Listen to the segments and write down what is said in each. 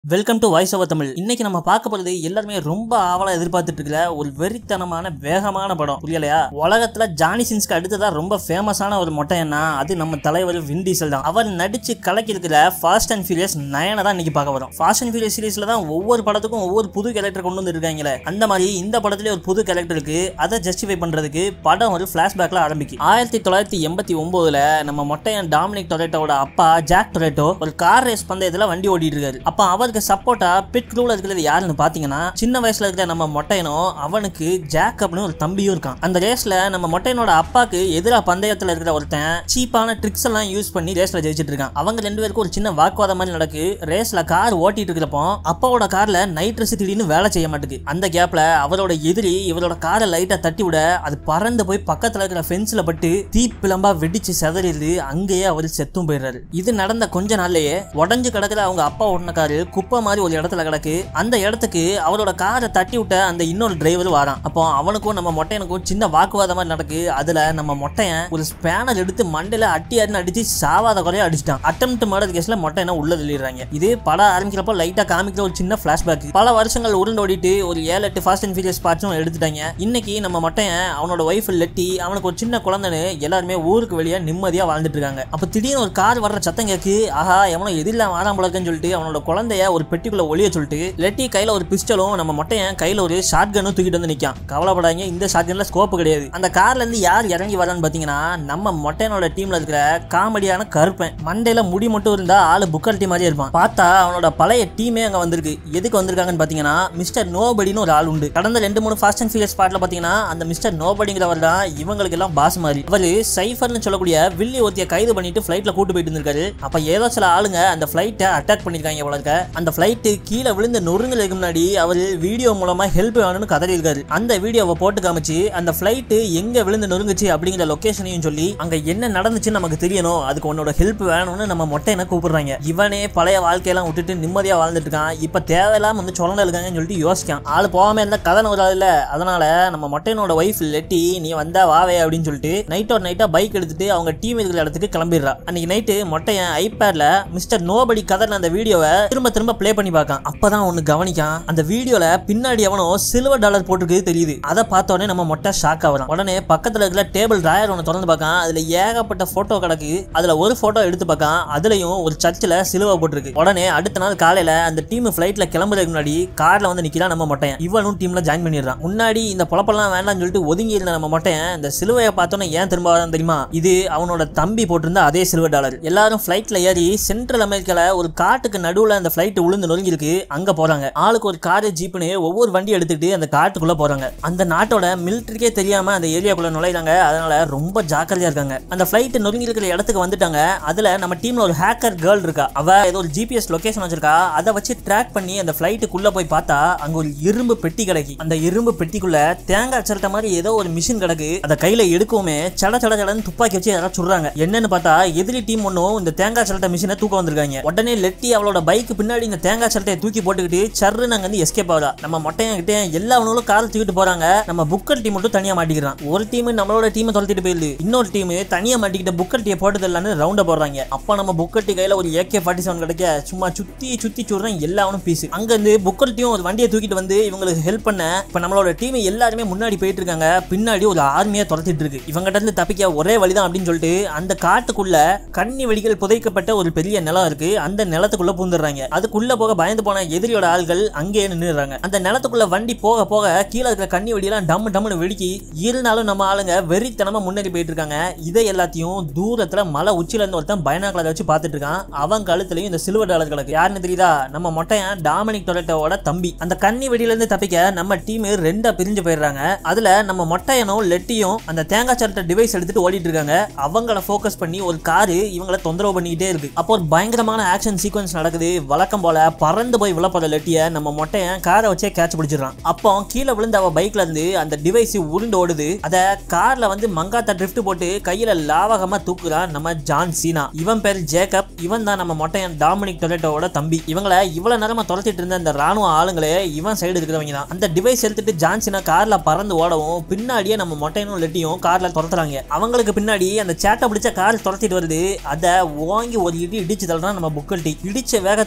welcome to voice over Tamil இன்னைக்கு நம்ம பார்க்க போறது எல்லாருமே ரொம்ப ஆவலா எதிர்பார்த்துட்டு இருக்கிற ஒரு வெறித்தனமான வேகமான படம் புரியலையா உலகத்துல ஜானி சின்ஸ்க்கு அடுத்ததா ரொம்ப ஃபேமஸான ஒரு மொட்டையன்னா அது நம்ம தலைவர் வின் டீசல் தான் அவர் நடிச்சு கலக்கி இருக்கிற ஃபாஸ்ட் அண்ட் ஃபியூரியஸ் நயனை தான் இன்னைக்கு பார்க்க வரோம் ஃபாஸ்ட் அண்ட் ஃபியூரியஸ் சீரிஸ்ல தான் ஒவ்வொரு படத்துக்கும் ஒவ்வொரு புது கேரக்டர் கொண்டு வந்து இருக்காங்களே அந்த மாதிரி இந்த படத்துல ஒரு புது கேரக்டர் இருக்கு அதை ஜஸ்டிஃபை பண்றதுக்கு படம் ஒரு பிளாஷ்பேக்ல ஆரம்பிக்கும் ஆயிரத்தி தொள்ளாயிரத்தி எண்பத்தி ஒன்பதுல நம்ம மொட்டையன் டாமினிக் டொரேட்டோட அப்பா ஜாக் டொரேட்டோ ஒரு கார் ரேஸ் பந்தயத்துல வண்டி ஓட்டிட்டு இருக்காரு அப்ப அவருக்கு சப்போர்ட்டா பிட் க்ரூல இருக்கிறது யாருன்னு பாத்தீங்கன்னா சின்ன வயசுல இருக்கிற நம்ம மொட்டையனும் அவனுக்கு ஜாக்கப்னு ஒரு தம்பியும் இருக்கான் அந்த ரேஸ்ல நம்ம மொட்டையனோட அப்பாக்கு எதிராக பந்தயத்துல இருக்கிற ஒருத்தன் சீப்பான ட்ரிக்ஸ் எல்லாம் யூஸ் பண்ணி ரேஸ்ல ஜெயிச்சிட்டு இருக்கான் அவங்க ரெண்டு பேருக்கும் ஒரு சின்ன வாக்குவாதம் மாதிரி நடக்கு ரேஸ்ல கார் ஓட்டிட்டு இருக்கிறப்போ அப்பாவோட கார்ல நைட் ட்ரெஸ் திடீர்னு வேலை செய்ய மாட்டேங்குது அந்த கேப்ல அவரோட எதிரி இவரோட காரை லைட்டா தட்டி விட அது பறந்து போய் பக்கத்துல இருக்கிற ஃபென்ஸ்ல பட்டு தீப்பிளம்பா வெடிச்சு செதறிடுது அங்கேயே அவர் செத்தும் போயிடுறாரு இது நடந்த கொஞ்ச நாள்லயே உடஞ்சு கிடக்குற அவங்க அப்பா ஓட்டின காரு குப்பை மாதிரி ஒரு இடத்துல கிடக்கு அந்த இடத்துக்கு அவரோட காரை தட்டி விட்ட அந்த இன்னொரு டிரைவர் வாரான் அப்போ அவனுக்கும் நம்ம மொட்டையனுக்கும் சின்ன வாக்குவாதம் மாதிரி நடக்கு அதுல நம்ம மொட்டையன் ஒரு ஸ்பேனர் எடுத்து மண்டையில அட்டி அடின்னு அடிச்சு சாவாத குறைய அடிச்சிட்டான் அட்டம்ப்ட் மர்டர் கேஸ்ல மொட்டையனை உள்ள தள்ளிடுறாங்க இது படம் ஆரம்பிக்கிறப்போ லைட்டா காமிக்கிற ஒரு சின்ன பிளாஷ்பேக் பல வருஷங்கள் உருண்டு ஓடிட்டு ஒரு ஏழு எட்டு ஃபாஸ்ட் அண்ட் ஃபீரியஸ் பார்ட்ஸும் எடுத்துட்டாங்க இன்னைக்கு நம்ம மொட்டையன் அவனோட ஒய்ஃப் லெட்டி அவனுக்கு ஒரு சின்ன குழந்தைன்னு எல்லாருமே ஊருக்கு வெளியே நிம்மதியா வாழ்ந்துட்டு இருக்காங்க அப்ப திடீர்னு ஒரு கார் வர்ற சத்தம் கேக்கு ஆஹா எவனோ எதிரில் வாராம் போலக்குன்னு சொல்லிட்டு அவனோட குழந்தைய ஒரு பெட்டிக்குள்ள ஒளிய சொல்லிட்டு லெட்டி கையில ஒரு பிஸ்டலும் நம்ம மொட்டையன் கையில ஒரு ஷார்ட் கனும் தூக்கிட்டு வந்து நிக்கான் கவலைப்படாதீங்க இந்த ஷார்ட் கன்ல ஸ்கோப் கிடையாது அந்த கார்ல இருந்து யார் இறங்கி வரான்னு பாத்தீங்கன்னா நம்ம மொட்டையனோட டீம்ல இருக்கிற காமெடியான கருப்பன் மண்டையில முடி மட்டும் இருந்தா ஆளு புக்கர் டீம் மாதிரியே இருப்பான் பார்த்தா அவனோட பழைய டீமே அங்க வந்திருக்கு எதுக்கு வந்திருக்காங்கன்னு பாத்தீங்கன்னா மிஸ்டர் நோபடின்னு ஒரு ஆள் உண்டு கடந்த ரெண்டு மூணு ஃபாஸ்ட் அண்ட் ஃபியூரியஸ் பார்ட்ல பாத்தீங்கன்னா அந்த மிஸ்டர் நோபடிங்கிறவர் தான் இவங்களுக்கு எல்லாம் பாஸ் மாதிரி அவரு சைஃபர்னு சொல்லக்கூடிய வில்லி ஒருத்திய கைது பண்ணிட்டு ஃபிளைட்ல கூட்டு போயிட்டு இருந்திருக்காரு அப்ப ஏதோ சில ஆளுங்க அந்த ஃபிளைட்டை அட்டாக் பண்ணிருக்காங்க போல இருக்க அந்த ஃபிளைட்டு கீழே விழுந்து நொறுங்குறதுக்கு முன்னாடி அவர் வீடியோ மூலமா ஹெல்ப் வேணும்னு கதறி இருக்காரு அந்த வீடியோவை போட்டு காமிச்சு அந்த ஃபிளைட்டு எங்க விழுந்து நொறுங்குச்சு அப்படிங்கிற லொகேஷனையும் சொல்லி அங்க என்ன நடந்துச்சுன்னு நமக்கு தெரியணும் அதுக்கு உன்னோட ஹெல்ப் வேணும்னு நம்ம மொட்டையனை கூப்பிடுறாங்க இவனே பழைய வாழ்க்கையெல்லாம் விட்டுட்டு நிம்மதியா வாழ்ந்துட்டு இருக்கான் இப்ப தேவையில்லாம வந்து சொலண்ட இருக்காங்கன்னு சொல்லிட்டு யோசிக்கான் ஆள் போகாம இருந்தா கதை வராது இல்ல அதனால நம்ம மொட்டையனோட ஒய்ஃப் லெட்டி நீ வந்தா வாவே அப்படின்னு சொல்லிட்டு நைட் ஒரு நைட்டா பைக் எடுத்துட்டு அவங்க டீம் இருக்கிற இடத்துக்கு கிளம்பிடுறா அன்னைக்கு நைட்டு மொட்டையன் ஐபேட்ல மிஸ்டர் நோபடி கதர்ன அந்த வீடியோவை திரும்ப திரும்ப ப்ளே பண்ணி பார்க்கான் அப்பதான் ஒன்னு கவனிக்கான் அந்த வீடியோல பின்னாடி எவனோ சில்வர் டாலர் போட்டிருக்கிறது தெரியுது அதை பார்த்த உடனே நம்ம மொட்டை ஷாக் ஆகிறான் உடனே பக்கத்துல இருக்கிற டேபிள் டிராயர் ஒன்று திறந்து பார்க்கான் அதுல ஏகப்பட்ட போட்டோ கிடக்கு அதுல ஒரு போட்டோ எடுத்து பார்க்கான் அதுலயும் ஒரு சர்ச்சில் சிலுவை போட்டிருக்கு உடனே அடுத்த நாள் காலையில அந்த டீம் ஃபிளைட்ல கிளம்புறதுக்கு முன்னாடி கார்ல வந்து நிக்கிறான் நம்ம மொட்டையன் இவனும் டீம்ல ஜாயின் பண்ணிடுறான் முன்னாடி இந்த பொழப்பெல்லாம் வேண்டாம்னு சொல்லிட்டு ஒதுங்கி இருந்த நம்ம மொட்டையன் இந்த சிலுவையை பார்த்தோன்னே ஏன் திரும்ப வரான் தெரியுமா இது அவனோட தம்பி போட்டிருந்த அதே சில்வர் டாலர் எல்லாரும் ஃபிளைட்ல ஏறி சென்ட்ரல் அமெரிக்கால ஒரு காட்டுக்கு நடுவுல அந்த ஃபிளைட் விழுந்து நொறுங்கி இருக்கு அங்க போறாங்க ஆளுக்கு ஒரு காரு ஜீப்னு ஒவ்வொரு வண்டி எடுத்துட்டு அந்த காட்டுக்குள்ள போறாங்க அந்த நாட்டோட மிலிட்டரிக்கே தெரியாம அந்த ஏரியாக்குள்ள நுழைறாங்க அதனால ரொம்ப ஜாக்கிரதையா இருக்காங்க அந்த ஃபிளைட் நொறுங்கி இருக்கிற இடத்துக்கு வந்துட்டாங்க அதுல நம்ம டீம்ல ஒரு ஹேக்கர் கேர்ள் இருக்கா அவ ஏதோ ஒரு ஜிபிஎஸ் லொகேஷன் வச்சிருக்கா அதை வச்சு ட்ராக் பண்ணி அந்த ஃபிளைட்டுக்குள்ள போய் பார்த்தா அங்க ஒரு இரும்பு பெட்டி கிடக்கு அந்த இரும்பு பெட்டிக்குள்ள தேங்காய் சிரட்ட மாதிரி ஏதோ ஒரு மிஷின் கிடக்கு அதை கையில எடுக்கவுமே சட சட சடன்னு துப்பாக்கி வச்சு யாராவது சுடுறாங்க என்னன்னு பார்த்தா எதிரி டீம் ஒன்றும் இந்த தேங்காய் சிரட்ட மிஷினை தூக்க வந்திருக்காங்க உடனே லெட்டி அவளோட பைக்கு பின்னாடி இந்த தேங்காய் சிரட்டையை தூக்கி போட்டுக்கிட்டு சர்ரு நாங்க வந்து எஸ்கேப் ஆகுறா நம்ம மொட்டையன் கிட்டே எல்லா அவனும் கால் தூக்கிட்டு போறாங்க நம்ம புக்கர் டீம் மட்டும் தனியா மாட்டிக்கிறான் ஒரு டீம் நம்மளோட டீமை தொலைத்திட்டு போயிடுது இன்னொரு டீம் தனியா மாட்டிக்கிட்ட புக்கர் டீயை போட்டது இல்லைன்னு ரவுண்ட போடுறாங்க அப்ப நம்ம புக்கர் டீ கையில ஒரு ஏகே ஃபார்ட்டி செவன் கிடைக்க சும்மா சுத்தி சுத்தி சுடுறேன் எல்லாவனும் பீஸ் அங்க இருந்து புக்கர் டீம் ஒரு வண்டியை தூக்கிட்டு வந்து இவங்களுக்கு ஹெல்ப் பண்ண இப்ப நம்மளோட டீம் எல்லாருமே முன்னாடி போயிட்டு இருக்காங்க பின்னாடி ஒரு ஆர்மியா துரத்திட்டு இருக்கு இவங்கிட்ட இருந்து தப்பிக்க ஒரே வழிதான் அப்படின்னு சொல்லிட்டு அந்த காட்டுக்குள்ள கன்னி வெடிகள் புதைக்கப்பட்ட ஒரு பெரிய நிலம் இருக்கு அந்த நிலத்துக்குள்ள பூந்துடுறாங்க அதுக்குள்ள போக பயந்து போன எதிரியோட ஆள்கள் அங்கேயே நின்றுறாங்க அந்த நிலத்துக்குள்ள வண்டி போக போக கீழே இருக்கிற கண்ணி வெடியெல்லாம் டம்மு டம்முன்னு வெடிக்கி இருந்தாலும் நம்ம ஆளுங்க வெறித்தனமா முன்னேறி போயிட்டு இருக்காங்க இதை எல்லாத்தையும் தூரத்துல மலை உச்சில இருந்து ஒருத்தன் பயனாக்களை வச்சு பார்த்துட்டு இருக்கான் அவன் கழுத்துலயும் இந்த சில்வர் டாலர் கிடக்கு யாருன்னு தெரியுதா நம்ம மொட்டையன் டாமினிக் டொரேட்டோட தம்பி அந்த கன்னி வெடியில இருந்து தப்பிக்க நம்ம டீம் ரெண்டா பிரிஞ்சு போயிடுறாங்க அதுல நம்ம மொட்டையனும் லெட்டியும் அந்த தேங்காய் சரட்ட டிவைஸ் எடுத்துட்டு ஓடிட்டு இருக்காங்க அவங்கள ஃபோக்கஸ் பண்ணி ஒரு காரு இவங்கள தொந்தரவு பண்ணிக்கிட்டே இருக்கு அப்போ ஒரு பயங்கரமான ஆக்ஷன் சீக்வன்ஸ் நடக்குது வழக்கம் போல பறந்து போய் விழப்போற லெட்டிய நம்ம மொட்டையன் காரை வச்சே கேட்ச் பிடிச்சிடறான் அப்போ கீழே விழுந்த அவ பைக்ல இருந்து அந்த டிவைஸ் உருண்டு ஓடுது அத கார்ல வந்து மங்காத்தா ட்ரிஃப்ட் போட்டு கையில லாவகமா தூக்குறான் நம்ம ஜான் சீனா இவன் பேர் ஜேக்கப் இவன் தான் நம்ம மொட்டையன் டாமினிக் டொரேட்டோட தம்பி இவங்கள இவ்வளவு நேரமா துரத்திட்டு இருந்த இந்த ராணுவ ஆளுங்களே இவன் சைடு இருக்கிறவங்க தான் அந்த டிவைஸ் எடுத்துட்டு ஜான் சீனா கார்ல பறந்து ஓடவும் பின்னாடியே நம்ம மொட்டையனும் லெட்டியும் கார்ல துரத்துறாங்க அவங்களுக்கு பின்னாடி அந்த சேட்டை பிடிச்ச கார் துரத்திட்டு வருது அதை ஓங்கி ஒரு இடி இடிச்சு தள்ளுறான் நம்ம புக்கல் டீ இடிச்ச வேகத்துல புக்கல்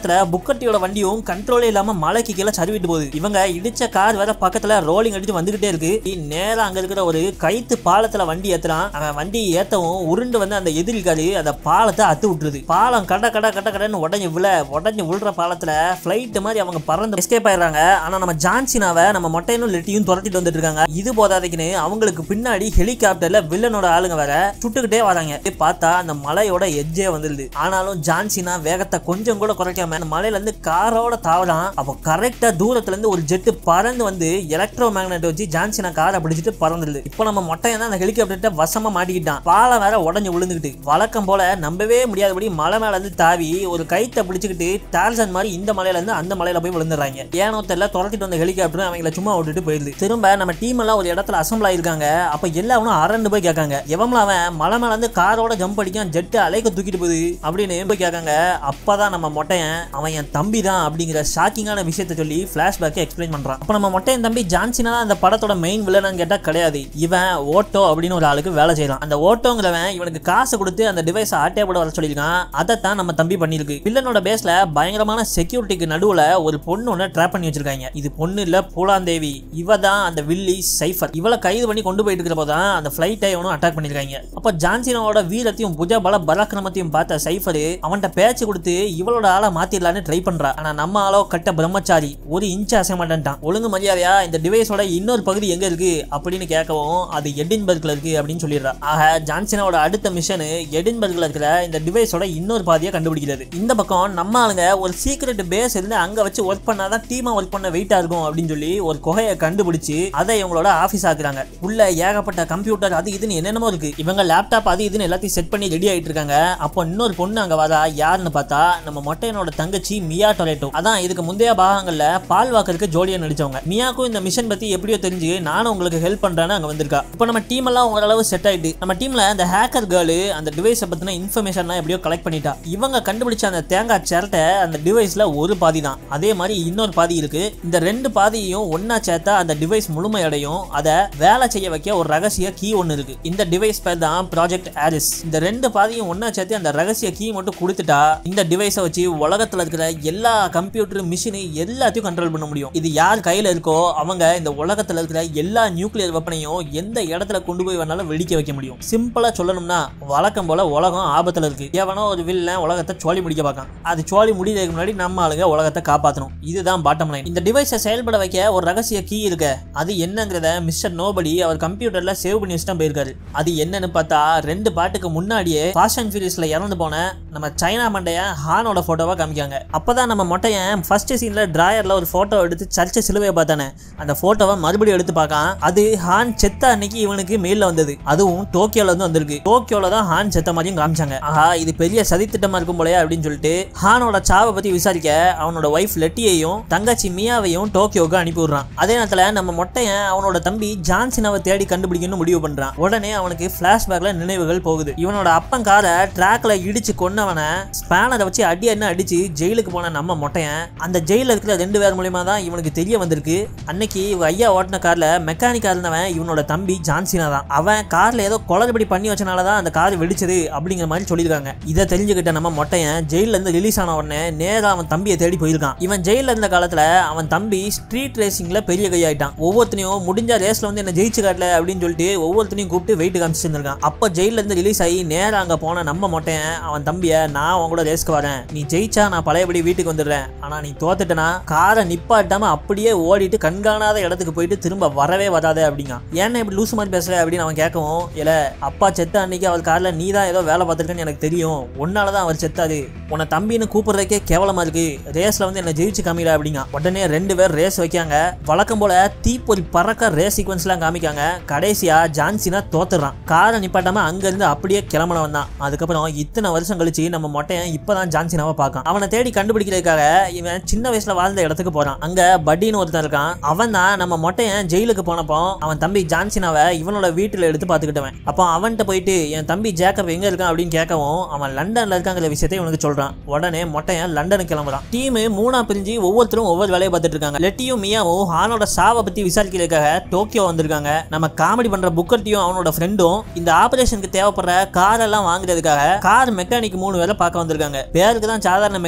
புக்கட்டியோட வண்டியும் கண்ட்ரோலே இல்லாம மலைக்கு கீழே சரிவிட்டு போகுது இவங்க இடிச்ச கார் வேற பக்கத்துல ரோலிங் அடிச்சு வந்துகிட்டே இருக்கு நேரா அங்க இருக்கிற ஒரு கைத்து பாலத்துல வண்டி ஏத்துறான் அவன் வண்டி ஏத்தவும் உருண்டு வந்து அந்த எதிரிக்காரு அந்த பாலத்தை அத்து விட்டுருது பாலம் கட கட கட கடன்னு உடஞ்சி விழ உடஞ்சி விழுற பாலத்துல ஃபிளைட் மாதிரி அவங்க பறந்து எஸ்கேப் ஆயிடுறாங்க ஆனா நம்ம ஜான்சினாவை நம்ம மொட்டையனும் லெட்டியும் துரத்திட்டு வந்துட்டு இருக்காங்க இது போதாதைக்குன்னு அவங்களுக்கு பின்னாடி ஹெலிகாப்டர்ல வில்லனோட ஆளுங்க வேற சுட்டுக்கிட்டே வராங்க போய் பார்த்தா அந்த மலையோட எஜ்ஜே வந்துருது ஆனாலும் ஜான்சினா வேகத்தை கொஞ்சம் கூட குறைக்காம அந்த மலையில இருந்து காரோட தாவறான் அப்போ கரெக்டா தூரத்துல இருந்து ஒரு ஜெட்டு பறந்து வந்து எலக்ட்ரோ மேக்னெட் வச்சு ஜான்சினா காரை பிடிச்சிட்டு பறந்துருது இப்போ நம்ம மொட்டையன் தான் அந்த ஹெலிகாப்டர்கிட்ட வசமா மாட்டிக்கிட்டான் பாலம் வேற உடஞ்சு விழுந்துக்கிட்டு வழக்கம் போல நம்பவே முடியாதபடி மலை மேல இருந்து தாவி ஒரு கைத்தை பிடிச்சிக்கிட்டு டார்சன் மாதிரி இந்த மலையில இருந்து அந்த மலையில போய் விழுந்துடுறாங்க ஏனோ தெரியல துரத்திட்டு வந்த ஹெலிகாப்டர் அவங்கள சும்மா விட்டுட்டு போயிருது திரும்ப நம்ம டீம் எல்லாம் ஒரு இடத்துல அசம்பிள் ஆயிருக்காங்க அப்ப எல்லாரும் அரண்டு போய் கேட்காங்க எவம்ல அவன் மலை மேல இருந்து காரோட ஜம்ப் அடிக்கான் ஜெட்டு அலைக்க தூக்கிட்டு போகுது அப்படின்னு போய் கேட்காங்க அப்பதான் நம்ம மொட்டையன் அவன் என் தம்பி தான் அப்படிங்கிற ஷாக்கிங்கான விஷயத்த சொல்லி பிளாஷ்பேக்கை எக்ஸ்பிளைன் பண்றான் அப்ப நம்ம மொட்டையன் தம்பி ஜான்சினா தான் அந்த படத்தோட மெயின் வில்லனான்னு கேட்டா கிடையாது இவன் ஓட்டோ அப்படின்னு ஒரு ஆளுக்கு வேலை செய்யலாம் அந்த ஓட்டோங்கிறவன் இவனுக்கு காசு கொடுத்து அந்த டிவைஸை ஆட்டே போட வர சொல்லியிருக்கான் அதைத்தான் நம்ம தம்பி பண்ணியிருக்கு வில்லனோட பேஸ்ல பயங்கரமான செக்யூரிட்டிக்கு நடுவுல ஒரு பொண்ணு ஒன்று ட்ராப் பண்ணி வச்சிருக்காங்க இது பொண்ணு இல்ல பூலாந்தேவி இவ தான் அந்த வில்லி சைஃபர் இவளை கைது பண்ணி கொண்டு போயிட்டு இருக்கிறப்போ தான் அந்த ஃபிளைட்டை இவனும் அட்டாக் பண்ணிருக்காங்க அப்போ ஜான்சினோட வீரத்தையும் புஜ பல பராக்கிரமத்தையும் பார்த்த சைஃபர் அவன்கிட்ட பேச்சு கொடுத்து இவளோட ஆளை மாத்திடலான்னு ட்ரை பண்றா ஆனா நம்ம ஆளோ கட்ட பிரம்மச்சாரி ஒரு இன்ச் அசைய மாட்டேன்ட்டான் ஒழுங்கு மரியாதையா இந்த டிவைஸோட இன்னொரு பகுதி எங்க இருக்கு அப்படின்னு கேட்கவும் அது எடின்பர்க்ல இருக்கு அப்படின்னு சொல்லிடுறா ஆக ஜான்சினாவோட அடுத்த மிஷனு எடின்பர்க்ல இருக்கிற இந்த டிவைஸோட இன்னொரு பாதியை கண்டுபிடிக்கிறது இந்த பக்கம் நம்ம ஆளுங்க ஒரு சீக்ரெட் பேஸ் இருந்து அங்க வச்சு ஒர்க் பண்ணாதான் டீமா ஒர்க் பண்ண வெயிட்டா இருக்கும் அப்படின்னு சொல்லி ஒரு குகையை கண்டுபிடிச்சு அதை இவங்களோட ஆபீஸ் ஆக்குறாங்க உள்ள ஏகப்பட்ட கம்ப்யூட்டர் அது இதுன்னு என்னென்னமோ இருக்கு இவங்க லேப்டாப் அது இதுன்னு எல்லாத்தையும் செட் பண்ணி ரெடி ஆயிட்டு இருக்காங்க அப்போ இன்னொரு பொண்ணு அங்க வரா யாருன்னு பார்த்தா நம்ம மொட்டையனோட தங்கச்சி மியா டொரேட்டோ அதான் இதுக்கு முந்தைய பாகங்கள்ல பால் வாக்கருக்கு ஜோடியா நடிச்சவங்க மியாக்கும் இந்த மிஷன் பத்தி எப்படியோ தெரிஞ்சு நானும் உங்களுக்கு ஹெல்ப் பண்றேன்னு அங்க வந்திருக்கா இப்போ நம்ம டீம் எல்லாம் ஓரளவு செட் ஆயிட்டு நம்ம டீம்ல அந்த ஹேக்கர் கேர்ள் அந்த டிவைஸை பத்தின இன்ஃபர்மேஷன்லாம் எப்படியோ கலெக்ட் பண்ணிட்டா இவங்க கண்டுபிடிச்ச அந்த தேங்காய் சிரட்டை அந்த டிவைஸ்ல ஒரு பாதி தான் அதே மாதிரி இன்னொரு பாதி இருக்கு இந்த ரெண்டு பாதியையும் ஒண்ணா சேர்த்தா அந்த டிவைஸ் முழுமையடையும் அதை வேலை செய்ய வைக்க ஒரு ரகசிய கீ ஒன்று இருக்கு இந்த டிவைஸ் பேர் தான் ப்ராஜெக்ட் ஆரிஸ் இந்த ரெண்டு பாதியும் ஒண்ணா சேர்த்து அந்த ரகசிய கீ மட்டும் கொடுத்துட்டா இந்த டிவைஸை வச்சு உலகத்துல இருக்கிற எல்லா கம்ப்யூட்டர் மிஷினு எல்லாத்தையும் கண்ட்ரோல் பண்ண முடியும் இது யார் கையில இருக்கோ அவங்க இந்த உலகத்துல இருக்கிற எல்லா நியூக்ளியர் வெப்பனையும் எந்த இடத்துல கொண்டு போய் வேணாலும் வெடிக்க வைக்க முடியும் சிம்பிளா சொல்லணும்னா வழக்கம் போல உலகம் ஆபத்துல இருக்கு எவனோ ஒரு வில்லன் உலகத்தை சோழி முடிக்க பார்க்கான் அது சோழி முடியறதுக்கு முன்னாடி நம்ம ஆளுங்க உலகத்தை காப்பாற்றணும் இதுதான் பாட்டம் லைன் இந்த டிவைஸை செயல்பட வைக்க ஒரு ரகசிய கீ இருக்கு அது என்னங்கிறத மிஸ்டர் நோபடி அவர் கம்ப்யூட்டர்ல சேவ் பண்ணி வச்சுட்டு போயிருக்காரு அது என்னன்னு பார்த்தா ரெண்டு பாட்டுக்கு முன்னாடியே ஃபாஸ்ட் அண்ட் ஃபியூரியஸ்ல இறந்து போன நம்ம சைனா மண்டைய ஹானோட போட்டோவா காமிக்காங்க அப்பதான் நம்ம மொட்டையன் ஃபர்ஸ்ட் சீன்ல டிராயர்ல ஒரு போட்டோ எடுத்து சர்ச்சை சிலுவையை பார்த்தானே அந்த போட்டோவை மறுபடியும் எடுத்து பார்க்கான் அது ஹான் செத்த அன்னைக்கு இவனுக்கு மெயில்ல வந்தது அதுவும் டோக்கியோல இருந்து வந்திருக்கு டோக்கியோல தான் ஹான் செத்த மாதிரியும் காமிச்சாங்க ஆஹா இது பெரிய சதி திட்டமா இருக்கும் போலயே அப்படின்னு சொல்லிட்டு ஹானோட சாவை பத்தி விசாரிக்க அவனோட ஒய்ஃப் லெட்டியையும் தங்கச்சி மியாவையும் டோக்கியோக்கு அனுப்பி விடுறான் அதே நேரத்துல நம்ம மொட்டையன் அவனோட தம்பி ஜான்சினாவை தேடி கண்டுபிடிக்கணும்னு முடிவு பண்றான் உடனே அவனுக்கு பிளாஷ்பேக்ல நினைவுகள் போகுது இவனோட அப்பன் காரை ட்ராக்ல இடிச்சு கொன்னவனை ஸ்பேனரை வச்சு அடி என்ன அடிச்சு ஜெயிலுக்கு போன நம்ம மொட்டையன் அந்த ஜெயில இருக்கிற ரெண்டு பேர் மூலியமா தான் இவனுக்கு தெரிய வந்திருக்கு அன்னைக்கு இவ ஐயா ஓட்டின கார்ல மெக்கானிக்கா இருந்தவன் இவனோட தம்பி ஜான்சினா தான் அவன் கார்ல ஏதோ குளறுபடி பண்ணி வச்சனால தான் அந்த கார் வெடிச்சது அப்படிங்கிற மாதிரி சொல்லியிருக்காங்க இதை தெரிஞ்சுக்கிட்ட நம்ம மொட்டையன் ஜெயில இருந்து ரிலீஸ் ஆன உடனே நேரா அவன் தம்பியை தேடி போயிருக்கான் இவன் ஜெயில இருந்த காலத்துல அவன் தம்பி ஸ்ட்ரீட் ரேசிங்ல பெரிய கையாயிட்டான் ஒவ்வொருத்தனையும் முடிஞ்ச ரேஸ்ல வந்து என்ன ஜெயிச்சு காட்டல அப்படின்னு சொல்லிட்டு ஒவ்வொருத்தனையும் கூப்பிட்டு வெயிட் காமிச்சிருந்திருக்கான் அப்ப ஜெயில இருந்து ரிலீஸ் ஆகி நேரா அங்க போன நம்ம மொட்டையன் அவன் தம்பிய நான் உன் கூட ரேஸ்க்கு வரேன் நீ ஜெயிச்சா நான் பழையபடி வீட்டுக்கு வந்துடுறேன் ஆனா நீ தோத்துட்டனா காரை நிப்பாட்டாம அப்படியே ஓடிட்டு கண்காணாத இடத்துக்கு போயிட்டு திரும்ப வரவே வராத அப்படிங்க ஏன்னா இப்படி லூசு மாதிரி பேசுற அப்படின்னு அவன் கேட்கவும் இல்ல அப்பா செத்த அன்னைக்கு அவர் கார்ல நீ தான் ஏதோ வேலை பார்த்துருக்கேன்னு எனக்கு தெரியும் உன்னாலதான் அவர் செத்தாரு உன்னை தம்பின்னு கூப்பிடுறதுக்கே கேவலமா இருக்கு ரேஸ்ல வந்து என்ன ஜெயிச்சு காமிடா அப்படிங்க உடனே ரெண்டு பேர் ரேஸ் வைக்காங்க வழக்கம் போல தீப்பொறி பறக்க ரேஸ் சீக்வன்ஸ்லாம் காமிக்காங்க கடைசியா ஜான்சினா தோத்துறான் காரை நிப்பாட்டாம அங்க இருந்து அப்படியே கிளம்பினவன் தான் அதுக்கப்புறம் இத்தனை வருஷம் கழிச்சு நம்ம மொட்டையன் இப்பதான் ஜான்சினாவை பார்க்கான் அவனை தேடி கண்டுபிடிக்கிறதுக்காக இவன் சின்ன வயசுல வாழ்ந்த இடத்துக்கு போறான் அங்க பட்டின்னு ஒருத்தன் இருக்கான் அவன் தான் நம்ம மொட்டையன் ஜெயிலுக்கு போனப்போ அவன் தம்பி ஜான்சினாவை இவனோட வீட்டுல எடுத்து பார்த்துக்கிட்டவன் அப்போ அவன்கிட்ட போயிட்டு என் தம்பி ஜேக்கப் எங்க இருக்கான் அப்படின்னு கேட்கவும் அவன் லண்டன்ல இருக்காங்கிற விஷயத்தை இவனுக்கு சொல்றான் உடனே மொட்டையன் லண்டனுக்கு கிளம்புறான் டீம் மூணா பிரிஞ்சு ஒவ்வொருத்தரும் ஒவ்வொரு வேலையை பார்த்துட்டு இருக்காங்க லெட்டியும் மியாவும் ஹானோட சாவை பத்தி விசாரிக்கிறதுக்காக டோக்கியோ வந்திருக்காங்க நம்ம காமெடி பண்ற புக்கர்ட்டியும் அவனோட ஃப்ரெண்டும் இந்த ஆபரேஷனுக்கு தேவைப்படுற கார் எல்லாம் வாங்குறதுக்காக கார் மெக்கானிக் மூணு பேரை பார்க்க வந்திருக்காங்க பேருக்கு தான் சாதாரண மெக்கானிக்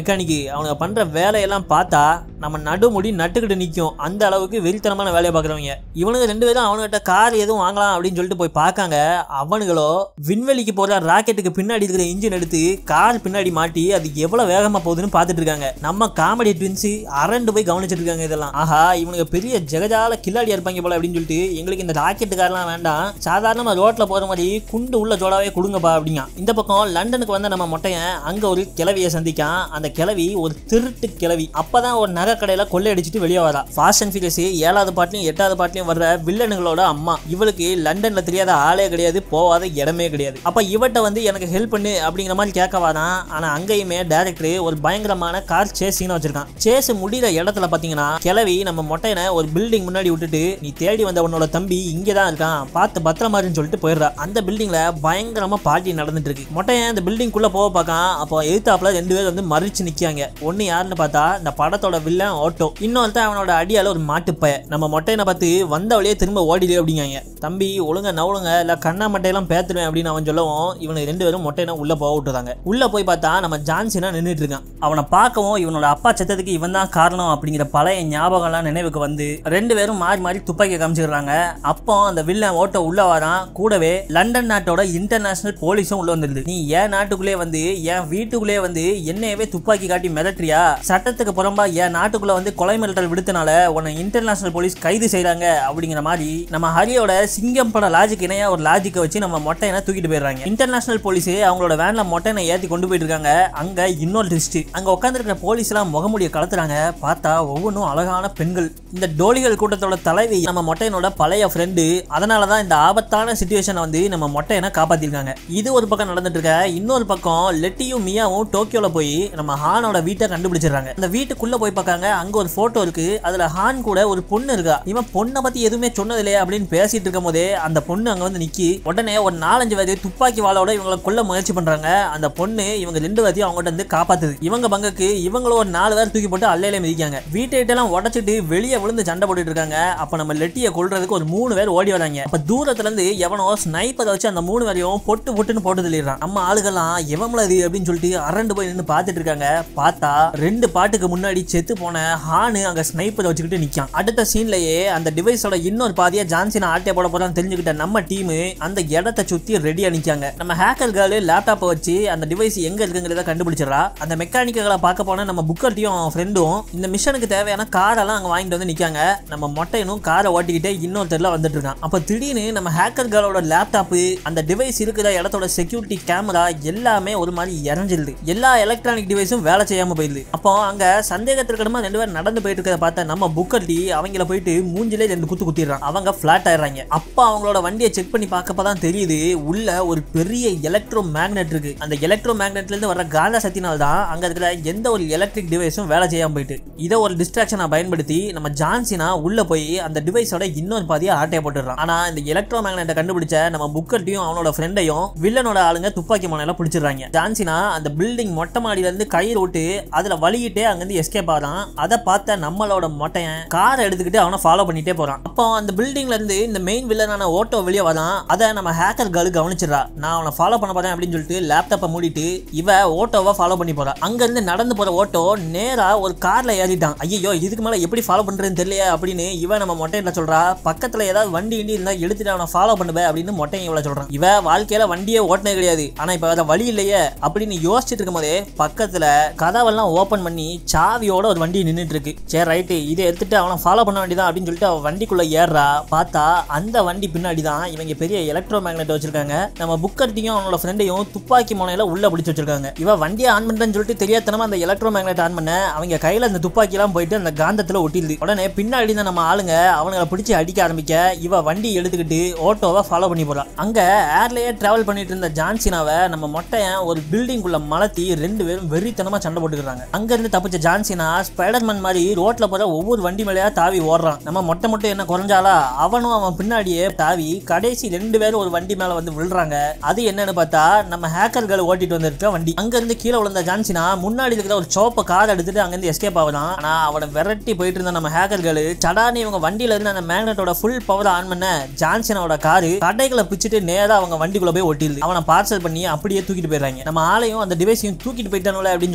அவங்க பண்ற வேலையெல்லாம் பார்த்தா நம்ம நடுமுடி நட்டுக்கிட்டு நிற்கும் அந்த அளவுக்கு வெறித்தனமான வேலையை பார்க்குறவங்க இவனுங்க ரெண்டு பேரும் அவனுகிட்ட கார் எதுவும் வாங்கலாம் அப்படின்னு சொல்லிட்டு போய் பார்க்காங்க அவனுங்களோ விண்வெளிக்கு போற ராக்கெட்டுக்கு பின்னாடி இருக்கிற இன்ஜின் எடுத்து கார் பின்னாடி மாட்டி அது எவ்வளவு வேகமா போகுதுன்னு பார்த்துட்டு இருக்காங்க நம்ம காமெடி ட்வின்ஸ் அரண்டு போய் கவனிச்சிட்டு இருக்காங்க இதெல்லாம் ஆஹா இவனுங்க பெரிய ஜெகஜால கில்லாடியா இருப்பாங்க போல அப்படின்னு சொல்லிட்டு எங்களுக்கு இந்த ராக்கெட்டு கார்லாம் வேண்டாம் சாதாரணமா ரோட்ல போற மாதிரி குண்டு உள்ள ஜோடாவே கொடுங்கப்பா அப்படிங்க இந்த பக்கம் லண்டனுக்கு வந்த நம்ம மொட்டையன் அங்க ஒரு கிளவியை சந்திக்கான் அந்த கிளவி ஒரு திருட்டு கிளவி அப்பதான் ஒரு நகை கடையில கொள்ளையடிச்சிட்டு வெளியே வரா ஃபாஸ்ட் அண்ட் ஃபியூரியஸ் ஏழாவது பாட்டிலையும் எட்டாவது பாட்டிலையும் வர்ற வில்லனுங்களோட அம்மா இவளுக்கு லண்டன்ல தெரியாத ஆளே கிடையாது போவாத இடமே கிடையாது அப்ப இவட்ட வந்து எனக்கு ஹெல்ப் பண்ணு அப்படிங்கிற மாதிரி கேட்க வரான் ஆனா அங்கேயுமே டேரக்டர் ஒரு பயங்கரமான கார் சேசிங்னு வச்சிருக்கான் சேஸ் முடிகிற இடத்துல பாத்தீங்கன்னா கிளவி நம்ம மொட்டையனை ஒரு பில்டிங் முன்னாடி விட்டுட்டு நீ தேடி வந்த உன்னோட தம்பி இங்கே தான் இருக்கான் பார்த்து பத்திரமா இருன்னு சொல்லிட்டு போயிடுறா அந்த பில்டிங்ல பயங்கரமா பார்ட்டி நடந்துட்டு இருக்கு மொட்டையன் அந்த பில்டிங்குள்ள போக பார்க்கான் அப்போ எதிர்த்தாப்புல ரெண்டு பேர் வந்து மறிச்சு நிக்காங்க ஒன்னு யாருன்னு பார்த்தா இந்த படத்தோட வில்லன் ஆட்டோ இன்னொருத்தன் அவனோட அடியால ஒரு மாட்டுப்பய நம்ம மொட்டையனை பார்த்து வந்த வழியே திரும்ப ஓடிடு அப்படிங்காங்க தம்பி ஒழுங்கா நவுளுங்க இல்ல கண்ணா மட்டையெல்லாம் பேத்துருவேன் அப்படின்னு அவன் சொல்லவும் இவனுக்கு ரெண்டு பேரும் மொட்டையனை உள்ள போக விட்டுறாங்க உள்ள போய் பார்த்தா நம்ம ஜான்சினா நின்றுட்டு இருக்கான் அவனை பார்க்கவும் இவனோட அப்பா செத்ததுக்கு இவன் தான் காரணம் அப்படிங்கிற பழைய ஞாபகம்லாம் நினைவுக்கு வந்து ரெண்டு பேரும் மாறி மாறி துப்பாக்கி காமிச்சிடுறாங்க அப்போ அந்த வில்லன் ஓட்ட உள்ள வரான் கூடவே லண்டன் நாட்டோட இன்டர்நேஷனல் போலீஸும் உள்ள வந்துருது நீ ஏன் நாட்டுக்குள்ளே வந்து என் வீட்டுக்குள்ளே வந்து என்னையவே துப்பாக்கி காட்டி மிரட்டுறியா சட்டத்துக்கு புறம்பா என் நாட்டுக்குள்ள வந்து கொலை மிரட்டல் விடுத்தனால உன்னை இன்டர்நேஷனல் போலீஸ் கைது செய்றாங்க அப்படிங்கிற மாதிரி நம்ம ஹரியோட சிங்கம் பட லாஜிக் இணையா ஒரு லாஜிக்கை வச்சு நம்ம மொட்டையனை தூக்கிட்டு போயிடுறாங்க இன்டர்நேஷனல் போலீஸ் அவங்களோட வேன்ல மொட்டையனை ஏத்தி கொண்டு போயிட்டு இருக்காங்க அங்க இன்னொரு லிஸ்ட் அங்க உட்காந்துருக்கிற போலீஸ் எல்லாம் முகமுடிய கலத்துறாங்க பார்த்தா ஒவ்வொன்றும் அழகான பெண்கள் இந்த டோலிகள் கூட்டத்தோட தலைவி நம்ம மொட்டையனோட பழைய ஃப்ரெண்டு அதனால தான் இந்த ஆபத்தான சுச்சுவேஷனை வந்து நம்ம மொட்டையனை காப்பாத்திருக்காங்க இது ஒரு பக்கம் நடந்துட்டு இருக்க இன்னொரு பக்கம் லெட்டியும் மியாவும் டோக்கியோல போய் நம்ம ஹானோட வீட்டை கண்டுபிடிச்சிடுறாங்க அந்த வீட்டுக்குள்ள போய் பார்க்காங்க அங்க ஒரு போட்டோ இருக்கு அதுல ஹான் கூட ஒரு பொண்ணு இருக்கா இவன் பொண்ணை பத்தி எதுவுமே சொன்னது இல்லையா அப்படின்னு பேசிட்டு இருக்கும் போதே அந்த பொண்ணு அங்க வந்து நிக்கி உடனே ஒரு நாலஞ்சு பேர் துப்பாக்கி வாளோட இவங்களை கொல்ல முயற்சி பண்றாங்க அந்த பொண்ணு இவங்க ரெண்டு பேர்த்தையும் அவங்ககிட்ட இருந்து காப்பாத்துது இவங்க பங்குக்கு இவங்களும் ஒரு நாலு பேர் தூக்கி போட்டு அல்லையில மிதிக்காங்க வீட்டை எல்லாம் உடச்சிட்டு வெளியே விழுந்து சண்டை போட்டுட்டு இருக்காங்க அப்ப நம்ம லெட்டியை கொல்றதுக்கு ஒரு மூணு பேர் ஓடி வராங்க அப்ப தூரத்துல இருந்து எவனோ ஸ்னைப்பரை வச்சு அந்த மூணு பேரையும் பொட்டு பொட்டுன்னு போட்டு தள்ளிடுறான் நம்ம ஆளுகெல்லாம் எவம்ல இது அப்படின்னு சொல்லிட்டு அரண்டு போய் நின்று பார்த்துட்டு இருக்காங்க பார்த்தா ரெண்டு பாட்டுக்கு முன்னாடி செத்து போன ஹானு அங்க ஸ்னைப்பரை வச்சுக்கிட்டு நிக்கான் அடுத்த சீன்லயே அந்த டிவைஸோட இன்னொரு பாதியா ஜான்சினா ஆட்டே போட போறான்னு தெரிஞ்சுக்கிட்ட நம்ம டீம் அந்த இடத்த சுத்தி ரெடியா நிக்காங்க நம்ம ஹேக்கர் கேர்ள் லேப்டாப்பை வச்சு அந்த டிவைஸ் எங்க இருக்குங்கிறத கண்டுபிடிச்சிடறா அந்த மெக்கானிக்கலை பார்க்க போன நம்ம புக்கர்ட்டியும் ஃப்ரெண்டும் இந்த மிஷனுக்கு தேவையான காரெல்லாம் அங்க வாங்கிட்டு வந்து நிக்காங்க நம்ம மொட்டையனும் காரை ஓட்டிக்கிட்டே இன்னொருத்தர்ல வந்துட்டு இருக்கான் அப்ப திடீர்னு நம்ம ஹேக்கர் கேர்ளோட லேப்டாப்பு அந்த டிவைஸ் இருக்கிற இடத்தோட செக்யூரிட்டி கேமரா எல்லாமே ஒரு மாதிரி இறஞ்சிருது எல்லா எலக்ட்ரானிக் டிவைஸும் வேலை செய்யாம போயிருது அப்போ அங்க சந்தேகத்திற்கிடமா ரெண்டு பேரும் நடந்து போயிட்டு இருக்கிறத பார்த்த நம்ம புக்கர்டி அவங்கள போயிட்டு மூஞ்சிலே ரெண்டு குத்து குத்திடுறான் அவங்க ஃபிளாட் ஆயிடுறாங்க அப்போ அவங்களோட வண்டியை செக் பண்ணி பார்க்கப்பதான் தெரியுது உள்ள ஒரு பெரிய எலக்ட்ரோ மேக்னெட் இருக்கு அந்த எலக்ட்ரோ மேக்னெட்ல இருந்து வர காந்த சக்தினால தான் அங்க இருக்கிற எந்த ஒரு எலக்ட்ரிக் டிவைஸும் வேலை செய்யாம போயிட்டு இதை ஒரு டிஸ்ட்ராக்ஷனை பயன்படுத்தி நம்ம ஜான்சினா உள்ள போய் அந்த டிவைஸோட இன்னொரு பாதியை ஆட்டையை போட்டுடுறான் ஆனா இந்த எலக்ட்ரோ மேக்னெட்டை கண்டுபிடிச்ச நம்ம புக்கர்ட்டியும் அவனோட ஃப்ரெண்டையும் வில்லனோட ஆளுங்க துப்பாக்கி முனையில பிடிச்சிடுறாங்க ஜான்சினா அந்த பில்டிங் மொட்டை மாடியில இருந்து கயிறு விட்டு அதுல வலிக்கிட்டே அங்கிருந்து எஸ்கேப் ஆகிறான் அதை பார்த்த நம்மளோட மொட்டையன் காரை எடுத்துக்கிட்டு அவனை ஃபாலோ பண்ணிட்டே போறான் அப்போ அந்த பில்டிங்ல இருந்து இந்த மெயின் வில்லனான ஓட்டோ வெளியே வரான் அதை நம்ம ஹேக்கர் கேர்ள் கவனிச்சிடறா நான் அவனை ஃபாலோ பண்ண போறேன் அப்படின்னு சொல்லிட்டு லேப்டாப்பை மூடிட்டு இவ ஓட்டோவை ஃபாலோ பண்ணி போறா அங்க இருந்து நடந்து போற ஓட்டோ நேரா ஒரு கார்ல ஏறிட்டான் ஐயோ இதுக்கு மேல எப்படி ஃபாலோ பண்றதுன்னு தெரியல அப்படின்னு இவ நம்ம மொட்டையில சொல்றா பக்கத்துல ஏதாவது வண்டி வண்டி இருந்தா எடுத்துட்டு அவனை ஃபாலோ பண்ணுவேன் அப்படின்னு மொட்டையை இவ்வளவு சொல்றான் இவ வாழ்க்கையில வண்டியே ஓட்டினே கிடையாது ஆனா இப்ப வேற வழி இல்லையே அப்படின்னு யோசிச்சுட்டு இருக்கும் போதே பக்கத்துல கதவெல்லாம் ஓபன் பண்ணி சாவியோட ஒரு வண்டி நின்னுட்டு இருக்கு சரி ரைட்டு இதை எடுத்துட்டு அவனை ஃபாலோ பண்ண வேண்டியதான் அப்படின்னு சொல்லிட்டு அவன் வண்டிக்குள்ள ஏறுறா பார்த்தா அந்த வண்டி பின்னாடி தான் இவங்க பெரிய எலக்ட்ரோ மேக்னெட் வச்சிருக்காங்க நம்ம புக்கர்ட்டியும் அவனோட ஃப்ரெண்டையும் துப்பாக்கி முனையில உள்ள பிடிச்சு வச்சிருக்காங்க இவ வண்டியை ஆன் பண்றேன்னு சொல்லிட்டு தெரியாதனமா அந்த எலக்ட்ரோ மேக்னெட் ஆன் பண்ண அவங்க கையில அந்த துப்பாக்கி எல்லாம் போயிட்டு அந்த காந்தத்துல ஒட்டிடுது உடனே பின்னாடி இருந்த நம்ம ஆளுங்க அவனுங்களை பிடிச்சி அடிக்க ஆரம்பிக்க இவ வண்டி எடுத்துக்கிட்டு ஓட்டோவை ஃபாலோ பண்ணி போறா அங்க ஏர்லயே டிராவல் பண்ணிட்டு இருந்த ஜான்சினாவை நம்ம மொட்டையன் ஒரு பில்டிங் உள்ள மலத்தி ரெண்டு பேரும் வெறித்தனமா சண்டை போட்டுக்கிறாங்க அங்க இருந்து தப்பிச்ச ஜான்சினா ஸ்பைடர்மேன் மாதிரி ரோட்ல போற ஒவ்வொரு வண்டி மேலயா தாவி ஓடுறான் நம்ம மொட்டை மொட்டை என்ன குறைஞ்சாலா அவனும் அவன் பின்னாடியே தாவி கடைசி ரெண்டு பேரும் ஒரு வண்டி மேல வந்து விழுறாங்க அது என்னன்னு பார்த்தா நம்ம ஹேக்கர்கள் ஓட்டிட்டு வந்திருக்க வண்டி அங்க இருந்து கீழே விழுந்த ஜான்சினா முன்னாடி இருக்கிற ஒரு சோப்ப கார் எடுத்துட்டு அங்க இருந்து எஸ்கேப் ஆகுதான் ஆனா அவனை விரட்டி போயிட்டு இருந்த நம்ம ஹேக்கர்கள் சடானி இவங்க வண்டியில இருந்து அந்த மேக்னெட்டோட ஃபுல் பவர் ஆன் பண்ண ஜான்சனோட காரு கடைகளை பிச்சுட்டு நேரா அவங்க வண்டிக்குள்ள போய் ஒட்டிடுது அவனை பார்சல் பண்ணி அப்படியே தூக்கிட்டு போயிடுறாங்க நம்ம ஆளையும் அந்த டிவைஸையும் தூக்கிட்டு போயிட்டானுல அப்படின்னு சொல்லிட்டு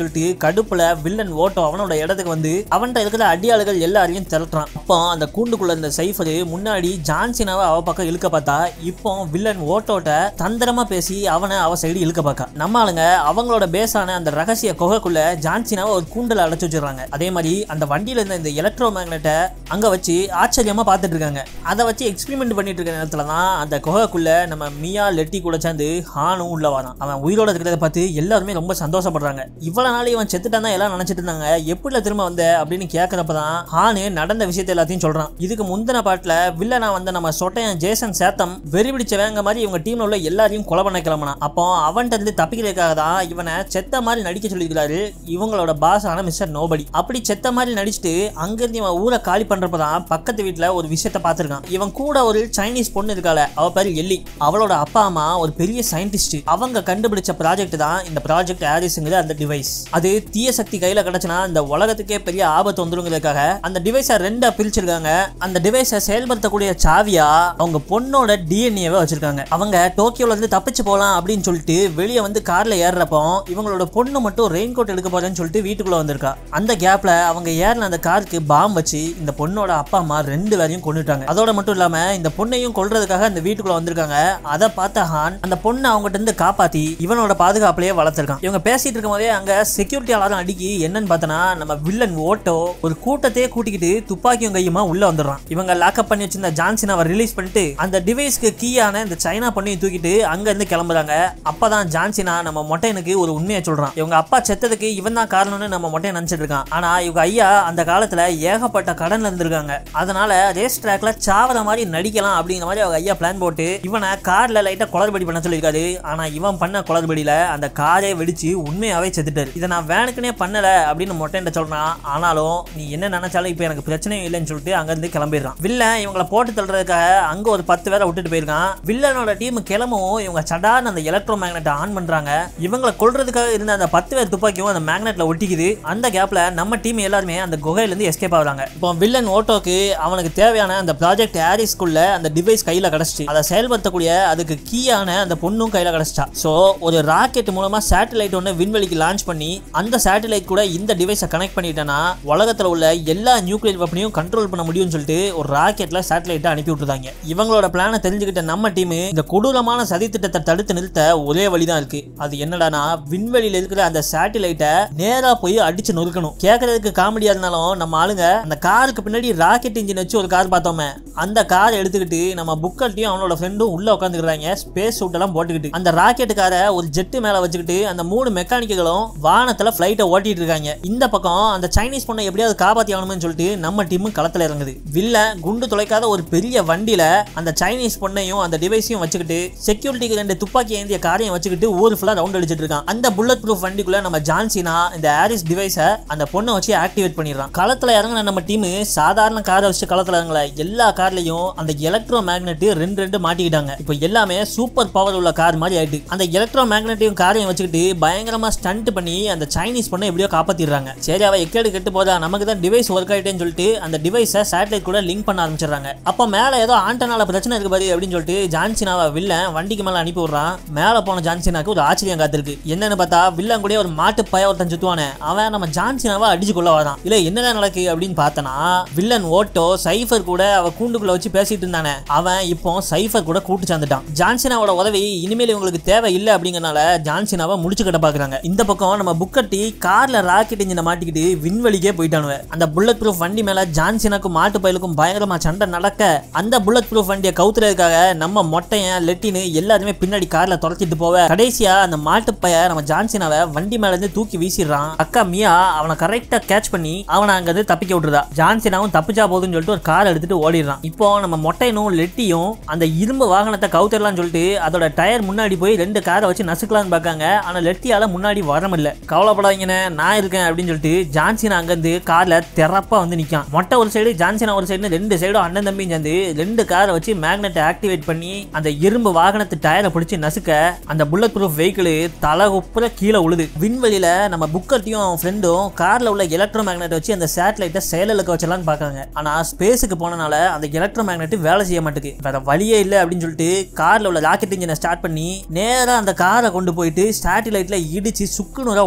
கடுப்புல வில்லன் ஓட்டோ அவனோட இடத்துக்கு வந்து அவன்கிட்ட இருக்கிற அடியாளுகள் எல்லாரையும் திரட்டுறான் அப்போ அந்த கூண்டுக்குள்ள இருந்த சைஃபரு முன்னாடி ஜான்சினாவை அவ பக்கம் இழுக்க பார்த்தா இப்போ வில்லன் ஓட்டோட்ட தந்திரமா பேசி அவனை அவ சைடு இழுக்க பார்க்க நம்ம ஆளுங்க அவங்களோட பேஸான அந்த ரகசிய குகைக்குள்ள ஜான்சினாவை ஒரு கூண்டுல அடைச்சு வச்சிடுறாங்க அதே மாதிரி அந்த வண்டியில இருந்த இந்த எலக்ட்ரோ மேக்னெட்டை அங்க வச்சு ஆச்சரியமா பார்த்துட்டு இருக்காங்க அதை வச்சு எக்ஸ்பெரிமெண்ட் பண்ணிட்டு இருக்க நேரத்துல தான் அந்த குகைக்குள்ள நம்ம மியா லெட்டி கூட சேர்ந்து ஹானும் உள்ள வரான் அவன் உயிரோட இருக்கிறத பார்த்து எல்லாருமே ரொம்ப சந்தோஷப்படுறாங்க இவ்வளவு நாள் இவன் செத்துட்டான் தான் எல்லாம் நினைச்சிட்டு இருந்தாங்க எப்படில திரும்ப வந்த அப்படின்னு கேட்கறப்ப தான் ஹானு நடந்த விஷயத்தை எல்லாத்தையும் சொல்றான் இதுக்கு முந்தின பாட்டுல வில்லனா வந்த நம்ம சொட்டையன் ஜேசன் சேத்தம் வெறி பிடிச்ச வேங்க மாதிரி இவங்க டீம்ல உள்ள எல்லாரையும் கொலை பண்ண கிளம்பினான் அப்போ அவன்கிட்ட இருந்து தப்பிக்கிறதுக்காக தான் இவனை செத்த மாதிரி நடிக்க சொல்லியிருக்காரு இவங்களோட பாஸ் ஆன மிஸ்டர் நோபடி அப்படி செத்த மாதிரி நடிச்சுட்டு அங்கிருந்து இவன் ஊரை காலி பண்றப்ப தான் பக்கத்து வீட்டுல ஒரு விஷயத்த பார்த்திருக்கான் இவன் கூட ஒரு சைனீஸ் பொண்ணு இருக்காள அவ பேரு எல்லி அவளோட அப்பா அம்மா ஒரு பெரிய சயின்டிஸ்ட் அவங்க கண்டுபிடிச்ச ப்ராஜெக்ட் தான் இந்த ப்ராஜெக்ட் ஹாரிஸ்ங்கிற அந்த டிவைஸ் அது தீய சக்தி கையில கிடைச்சுனா இந்த உலகத்துக்கே பெரிய ஆபத்து வந்துருங்கிறதுக்காக அந்த டிவைஸை ரெண்டா பிரிச்சிருக்காங்க அந்த டிவைஸை செயல்படுத்தக்கூடிய சாவியா அவங்க பொண்ணோட டிஎன்ஏவை வச்சிருக்காங்க அவங்க டோக்கியோல இருந்து தப்பிச்சு போலாம் அப்படின்னு சொல்லிட்டு வெளியே வந்து கார்ல ஏறுறப்போ இவங்களோட பொண்ணு மட்டும் ரெயின் கோட் எடுக்க போறேன்னு சொல்லிட்டு வீட்டுக்குள்ள வந்திருக்கா அந்த கேப்ல அவங்க ஏறின அந்த காருக்கு பாம் வச்சு இந்த பொண்ணோட அப்பா அம்மா ரெண்டு பேரையும் கொண்டுட்டாங்க அதோட மட்டும் இல்லாம இந்த பொண்ணையும் கொல்றதுக்காக அந்த வீட்டுக்குள்ள வந்திருக்காங்க அதை பார்த்த ஹான் அந்த பொண்ணை அவங்ககிட்ட இருந்து காப்பாத்தி இவனோட பாதுகாப்புலயே வளர்த்திருக்கான் இவங்க பேசிட்டு இருக்கும் போதே அங்க செக்யூரிட்டி ஆளாரும் அடிக்கி என்னன்னு பார்த்தனா நம்ம வில்லன் ஓட்டோ ஒரு கூட்டத்தையே கூட்டிக்கிட்டு துப்பாக்கியும் கையுமா உள்ள வந்துடுறான் இவங்க லாக்அப் பண்ணி வச்சிருந்த ஜான்சன் அவர் ரிலீஸ் பண்ணிட்டு அந்த டிவைஸ்க்கு கீயான இந்த சைனா பொண்ணையும் தூக்கிட்டு அங்க இருந்து கிளம்புறாங்க அப்பதான் ஜான்சினா நம்ம மொட்டையனுக்கு ஒரு உண்மையை சொல்றான் இவங்க அப்பா செத்ததுக்கு இவன் தான் காரணம்னு நம்ம மொட்டையன் நினைச்சிட்டு இருக்கான் ஆனா இவங்க ஐயா அந்த காலத்துல ஏகப்பட்ட கடன்ல இருந்திருக்காங்க அதனால ரேஸ் ட்ராக்ல சாவற மாதிரி நடிக்கலாம் அப்படிங்கிற மாதிரி அவங்க ஐயா பிளான் போட்டு இவனை கார்ல லைட்டா குளறுபடி பண்ண சொல்லியிருக்காரு ஆனா இவன் பண்ண குளறுபடியில அந்த காரே வெடிச்சு உண்மையாவே செத்துட்டாரு இதை நான் வேணுக்குனே பண்ணல அப்படின்னு மொட்டையன் சொல்றான் ஆனாலும் நீ என்ன நினைச்சாலும் இப்போ எனக்கு பிரச்சனையும் இல்லைன்னு சொல்லிட்டு அங்க இருந்து கிளம்பிடுறான் வில்லன் இவங்களை போட்டு தள்ளுறதுக்காக அங்க ஒரு பத்து பேரை விட்டுட்டு போயிருக்கான் வில்லனோட டீம் கிளம்பவும் இவங்க சடார்னு அந்த எலக்ட்ரோ மேக்னெட்டை ஆன் பண்றாங்க இவங்களை கொல்றதுக்காக இருந்த அந்த பத்து பேர் துப்பாக்கியும் அந்த மேக்னெட்ல ஒட்டிக்குது அந்த கேப்ல நம்ம டீம் எல்லாருமே அந்த குகையில இருந்து எஸ்கேப் ஆகுறாங்க இப்போ வில்லன் ஓட்டோக்கு அவனுக்கு தேவையான அந்த ப்ராஜெக்ட் ஹாரிஸ்குள்ள அந்த டிவைஸ் கையில கிடைச்சிச்சு அதை செயல்படுத்தக்கூடிய அதுக்கு கீயான அந்த பொண்ணும் கையில கிடைச்சிட்டா சோ ஒரு ராக்கெட் மூலமா சேட்டலைட் ஒன்று விண்வெளிக்கு லான்ச் பண்ணி அந்த சேட்டலைட் கூட இந்த டிவைஸை கனெக்ட் பண்ணிட்டேன்னா உலகத்துல உள்ள எல்லா நியூக்ளியர் வெப்பனையும் கண்ட்ரோல் பண்ண முடியும்னு சொல்லிட்டு ஒரு ராக்கெட்ல சேட்டலைட்டை அனுப்பி விட்டுருந்தாங்க இவங்களோட பிளானை தெரிஞ்சுக்கிட்ட நம்ம டீம் இந்த கொடூரமான சதி திட்டத்தை தடுத்து நிறுத்த ஒரே வழிதான் இருக்கு அது என்னடானா விண்வெளியில இருக்கிற அந்த சேட்டலைட்டை நேரா போய் அடிச்சு நொறுக்கணும் கேட்கறதுக்கு காமெடியா இருந்தாலும் நம்ம ஆளுங்க அந்த காருக்கு பின்னாடி ராக்கெட் இன்ஜின் வச்சு ஒரு கார் பார்த்தோமே அந்த கார் எடுத்துக்கிட்டு நம்ம புக்கர்ட்டையும் அவனோட ஃப்ரெண்டும் உள்ள உட்காந்துக்கிறாங்க ஸ்பேஸ் சூட் எல்லாம் போட்டுக்கிட்டு அந்த ராக்கெட் காரை ஒரு ஜெட்டு மேல வச்சுக்கிட்டு அந்த மூணு மெக்கானிக்குகளும் வானத்துல ஃபிளைட்டை ஓட்டிட்டு இருக்காங்க இந்த பக்கம் அந்த சைனீஸ் பொண்ணை எப்படியாவது காப்பாத்தி ஆகணும்னு சொல்லிட்டு நம்ம டீமும் களத்துல இறங்குது வில்ல குண்டு துளைக்காத ஒரு பெரிய வண்டியில அந்த சைனீஸ் பொண்ணையும் அந்த டிவைஸையும் வச்சுக்கிட்டு செக்யூரிட்டிக்கு ரெண்டு துப்பாக்கி ஏந்திய காரையும் வச்சுக்கிட்டு ஊர் ஃபுல்லா ரவுண்ட் அடிச்சிட்டு இருக்கான் அந்த புல்லட் ப்ரூஃப் வண்டிக்குள்ள நம்ம ஜான்சினா இந்த ஹாரிஸ் டிவைஸை அந்த பொண்ணை வச்சு ஆக்டிவேட் பண்ணிடுறான் களத்துல இறங்கின நம்ம டீம் சாதாரண காரை வச்சு களத்துல இறங்கல எல்லா கார்லயும் அந்த எலக்ட்ரோ மேக்னெட் ரெண்டு ரெண்டு மாட்டிக்கிட்டாங்க இப்போ எல்லாமே சூப்பர் பவர் உள்ள கார் மாதிரி ஆயிட்டு அந்த எலக்ட்ரோ மேக்னெட்டையும் காரையும் வச்சுக்கிட்டு பயங்கரமா ஸ்டண்ட் பண்ணி அந்த சைனீஸ் பொண்ணை எப்படியோ காப்பாத்திடுறாங்க சரி அவ எக்கேடு கெட்டு போதா நமக்கு தான் டிவைஸ் ஒர்க் ஆயிட்டேன்னு சொல்லிட்டு அந்த டிவைஸை சேட்டலைட் கூட லிங்க் பண்ண ஆரம்பிச்சிடுறாங்க அப்போ மேல ஏதோ ஆண்டனால பிரச்சனை இருக்கு பாரு அப்படின்னு சொல்லிட்டு ஜான்சினாவை வில்லன் வண்டிக்கு மேல அனுப்பி விடுறான் மேல போன ஜான்சினாக்கு ஒரு ஆச்சரியம் காத்திருக்கு என்னன்னு பார்த்தா வில்லன் கூட ஒரு மாட்டு பய ஒருத்தன் சுத்துவானே அவன் நம்ம ஜான்சினாவை அடிச்சு கொள்ள வரான் இல்ல என்னதான் நடக்கு அப்படின்னு பார்த்தனா வில்லன் ஓட்டோ சைஃபர் கூட அவ கூண்டுக்குள்ள வச்சு பேசிட்டு இருந்தானே அவன் இப்போ சைஃபர் கூட கூட்டு சேர்ந்துட்டான் ஜான்சினாவோட உதவி இனிமேல் இவங்களுக்கு தேவை இல்லை அப்படிங்கறனால ஜான்சினாவை முடிச்சு கட்ட பாக்குறாங்க இந்த பக்கம் நம்ம புக்கட்டி கார்ல ராக்கெட் இன்ஜினை மாட்டிக்கிட்டு விண்வெளிக்கே போயிட்டானுவ அந்த புல்லட் ப்ரூஃப் வண்டி மேல ஜான்சினாக்கும் மாட்டு பயலுக்கும் பயங்கரமா சண்டை நடக்க அந்த புல்லட் ப்ரூஃப் வண்டியை கவுத்துறதுக்காக நம்ம மொட்டையன் லெட்டின்னு எல்லாருமே பின்னாடி கார்ல துரத்திட்டு போவ கடைசியா அந்த மாட்டு பைய நம்ம ஜான்சினாவை வண்டி மேல இருந்து தூக்கி வீசிடுறான் அக்கா மியா அவனை கரெக்டா கேட்ச் பண்ணி அவனை அங்க இருந்து தப்பிக்க விட்டுறா ஜான்சினாவும் தப்பிச்சா போதுன்னு சொல்லிட்டு ஒரு கார் எடுத்துட்டு ஓடிடுறான் இப்போ நம்ம மொட்டையனும் லெட்டியும் அந்த இரும்பு வாகனத்தை கவுத்திடலாம்னு சொல்லிட்டு அதோட டயர் முன்னாடி போய் ரெண்டு காரை வச்சு நசுக்கலாம்னு பார்க்காங்க ஆனா லெட்டியால முன்னாடி வர முடியல கவலைப்படாதீங்கண்ணே நான் இருக்கேன் அப்படின்னு சொல்லிட்டு ஜான்சினா அங்க இருந்து கார்ல திறப்பா வந்து நிக்கான் மொட்டை ஒரு சைடு ஜான்சினா ஒரு சைடு ரெண்டு சைடும் அண்ணன் தம்பி சேர்ந்து ரெண்டு காரை வச்சு மேக்னெட்டை ஆக்டிவேட் பண்ணி அந்த இரும்பு வாகனத்து டயரை பிடிச்சி நசுக்க அந்த புல்லட் ப்ரூஃப் வெஹிக்கிள் தலை உப்புற கீழே உழுது விண்வெளியில நம்ம புக்கர்ட்டியும் அவன் ஃப்ரெண்டும் கார்ல உள்ள எலக்ட்ரோ மேக்னெட் வச்சு அந்த சேட்டலைட்டை செயலுக்கு வச்சலாம்னு பார்க்காங்க ஆனா ஸ்பேஸுக்கு போனனால அந்த எலக்ட்ரோ மேக்னெட் வேலை செய்ய மாட்டேங்குது வேற வழியே இல்லை அப்படின்னு சொல்லிட்டு கார்ல உள்ள ராக்கெட் இன்ஜினை ஸ்டார்ட் பண்ணி நேரா அந்த காரை கொண்டு போயிட்டு சேட்டலைட்ல இடிச்சு சுக்குநூறா உடைச்சிடுறாங்க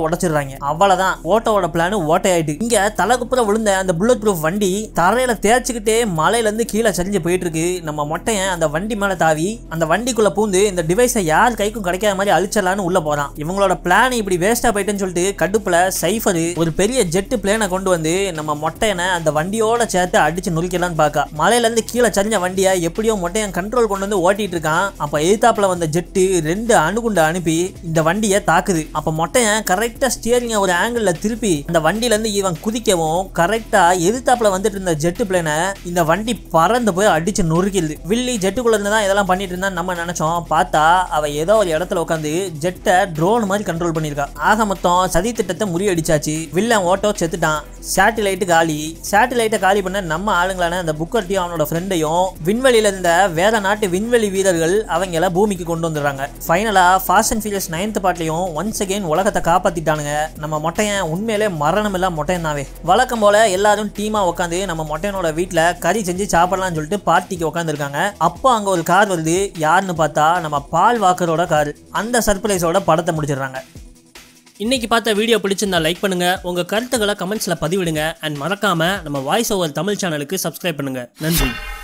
போறாங்க அவ்வளவுதான் ஓட்டோட பிளான் ஓட்டையாயிட்டு இங்க தலைக்குப்புற விழுந்த அந்த புல்லட் ப்ரூஃப் வண்டி தரையில தேய்ச்சிக்கிட்டே மலையில இருந்து கீழே சரிஞ்சு போயிட்டு இருக்கு நம்ம மொட்டையன் அந்த வண்டி மேல தாவி அந்த வண்டிக்குள்ள பூந்து இந்த டிவைஸை யார் கைக்கும் கிடைக்காத மாதிரி அழிச்சிடலான்னு உள்ள போறான் இவங்களோட பிளான் இப்படி வேஸ்டா போயிட்டுன்னு சொல்லிட்டு கடுப்புல சைஃபர் ஒரு பெரிய ஜெட் பிளேனை கொண்டு வந்து நம்ம மொட்டையனை அந்த வண்டியோட சேர்த்து அடிச்சு நுழைக்கலாம்னு பார்க்க மலையில இருந்து கீழே சரிஞ்ச வண்டியை எப்படியோ மொட்டையன் கண்ட்ரோல் கொண்டு வந்து ஓட்டிட்டு இருக்கான் அப்ப எதிர்த்தாப்புல வந்த ஜெட்டு ரெண்டு அணுகுண்டை அனுப்பி இந்த வண்டியை தாக்குது அப்ப மொட்டையன் கரெக்டா ஸ்டியரிங்க ஒரு ஆங்கிள் திருப்பி அந்த வண்டியில இருந்து இவன் குதிக்கவும் கரெக்டா எதிர்த்தாப்புல வந்துட்டு இருந்த ஜெட்டு பிளேனை இந்த வண்டி பறந்து போய் அடிச்சு நொறுக்கிடுது வில்லி ஜெட்டுக்குள்ள இருந்து தான் இதெல்லாம் பண்ணிட்டு இருந்தான்னு நம்ம நினைச்சோம் பார்த்தா அவ ஏதோ ஒரு இடத்துல உட்காந்து ஜெட்டை ட்ரோன் மாதிரி கண்ட்ரோல் பண்ணியிருக்கா ஆக மொத்தம் சதி திட்டத்தை முறியடிச்சாச்சு வில்லன் ஓட்டோ செத்துட்டான் சேட்டிலைட்டு காலி சேட்டிலைட்டை காலி பண்ண நம்ம ஆளுங்களான அந்த புக்கர்ட்டியும் அவனோட ஃப்ரெண்டையும் விண்வெளியில இருந்த வேற நாட்டு விண்வெளி வீரர்கள் அவங்கள பூமிக்கு கொண்டு வந்துடுறாங்க ஃபைனலா ஃபாஸ்ட் அண்ட் ஃபீரியஸ் நைன்த் பார்ட்லயும் ஒன்ஸ் அகைன் உலகத்தை காப்பாத்திட்டானுங்க நம்ம மொட்டையன் உண்மையிலே மரணம் இல்ல மொட்டையன் தாவே வழக்கம் போல எல்லாரும் டீமா உட்காந்து நம்ம மொட்டையனோட வீட்ல கறி செஞ்சு சாப்பிடலாம்னு சொல்லிட்டு பார்ட்டிக்கு உட்காந்துருக்காங்க அப்போ அங்க ஒரு கார் வருது யாருன்னு பார்த்தா நம்ம பால் வாக்கரோட கார் அந்த சர்ப்ரைஸோட படத்தை முடிச்சிடுறாங்க இன்னைக்கு பார்த்த வீடியோ பிடிச்சிருந்தா லைக் பண்ணுங்க உங்க கருத்துக்களை கமெண்ட்ஸ்ல பதிவிடுங்க அண்ட் மறக்காம நம்ம வாய்ஸ் ஓவர் தமிழ் சேனலுக்கு சப்ஸ்கிரைப் பண்ணுங்க நன்றி